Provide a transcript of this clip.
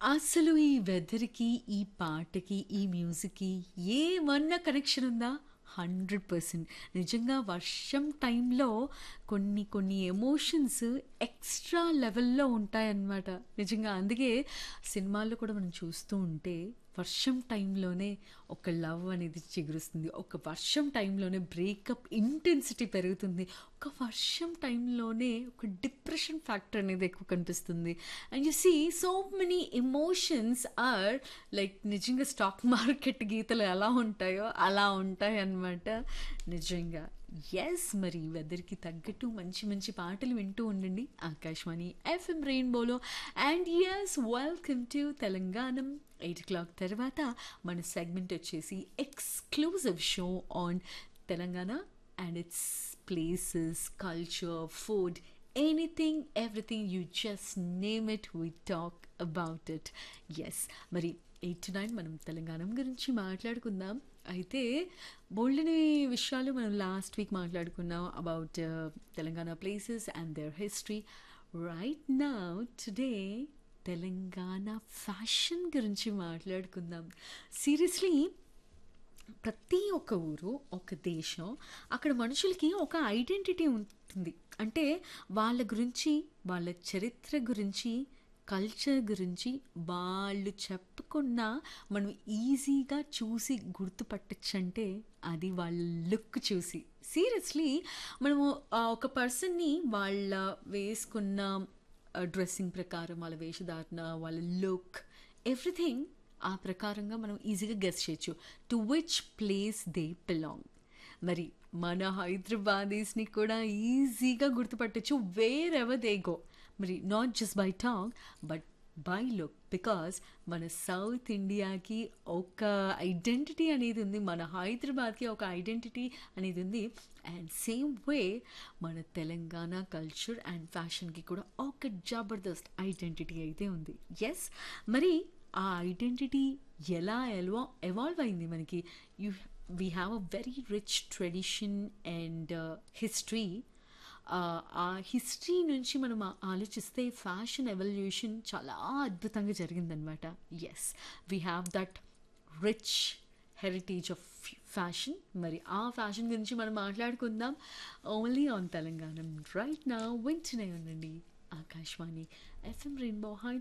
అసలు ఈ వెదర్‌కి, ఈ పాటకి, ఈ మ్యూజిక్‌కి ఏమన్నా కనెక్షన్ ఉందా? 100% నిజంగా వర్షం టైంలో కొన్ని కొన్ని ఎమోషన్స్ ఎక్స్‌ట్రా లెవెల్‌లో ఉంటాయన్నమాట. నిజంగా అందుకే సినిమాల్లో కూడా మనం చూస్తూ ఉంటే వర్షం టైంలోనే ఒక లవ్ అనేది చిగురుస్తుంది. ఒక వర్షం టైంలోనే బ్రేకప్ ఇంటెన్సిటీ పెరుగుతుంది. ఒక వర్షం టైంలోనే ఒక డిప్రెషన్ ఫ్యాక్టర్ అనేది ఎక్కువ కనిపిస్తుంది. And you see so many emotions are like నిజంగా స్టాక్ మార్కెట్ గీతలు ఎలా ఉంటాయో అలా ఉంటాయన్నమాట. నిజంగా. యెస్ మరి వెదర్‌కి తగ్గట్టు మంచి మంచి పాటలు వింటూ ఉండండి. ఆకాశవాణి ఎఫ్ఎం రెయిన్బోలో and yes welcome to Telanganam 8:00 తర్వాత మన సెగ్మెంట్ వచ్చేసి exclusive show on Telangana and it's places, culture, food anything, everything you just name it we talk about it. Yes మరి 8-9 మనం తెలంగాణ గురించి మాట్లాడుకుందాం. అయితే బోలెడన్ని విషయాలు మనం లాస్ట్ వీక్ మాట్లాడుకున్నాం about Telangana places and their history. Right now today Telangana fashion గురించి మాట్లాడుకుందాం. సీరియస్‌లీ ప్రతి ఒక్క ఊరు, ఒక దేశం అక్కడ మనుషులకి ఒక ఐడెంటిటీ ఉంటుంది. అంటే వాళ్ళ గురించి, వాళ్ళ చరిత్ర గురించి, కల్చర్ గురించి వాళ్ళు చెప్పకున్నా మనం ఈజీగా చూసి గుర్తుపట్టొచ్చంటే అది వాళ్ళ లుక్ చూసి. సీరియస్‌లీ మనము ఆహ్, ఒక పర్సన్‌ని వాళ్ళ వేసుకున్న ఆహ్, డ్రెస్సింగ్ ప్రకారం, వాళ్ళ వేషధారణ, వాళ్ళ లుక్ ఎవ్రీథింగ్ ఆ ప్రకారంగా మనం ఈజీగా గెస్ చేయొచ్చు. To which place they belong. మరి మన హైదరాబాదీస్‌ని కూడా ఈజీగా గుర్తుపట్టొచ్చు వేర్ ఎవర్ దే గో. మరి not just by talk but by look. Because మన సౌత్ ఇండియాకి ఒక ఐడెంటిటీ అనేది ఉంది. మన హైదరాబాద్‌కి ఒక ఐడెంటిటీ అనేది ఉంది. అండ్ సేమ్ వే మన తెలంగాణ కల్చర్ అండ్ ఫ్యాషన్‌కి కూడా ఒక జబర్దస్త్ ఐడెంటిటీ అయితే ఉంది. యెస్ మరి ఆ ఐడెంటిటీ ఎలా ఎల్వా ఎవాల్వ్ అయింది మనకి. You we have a very rich tradition and history. Ah, ఆ హిస్టరీ నుంచి మనం ఆలోచిస్తే ఫ్యాషన్ ఎవల్యూషన్ చాలా అద్భుతంగా జరిగిందనమాట. Yes we have that rich heritage of fashion. మరి ఆ ఫ్యాషన్ గురించి మనం మాట్లాడుకుందాం. Only on Telangana. Right now వింటూనే ఉండండి. Akashvani FM rainbow high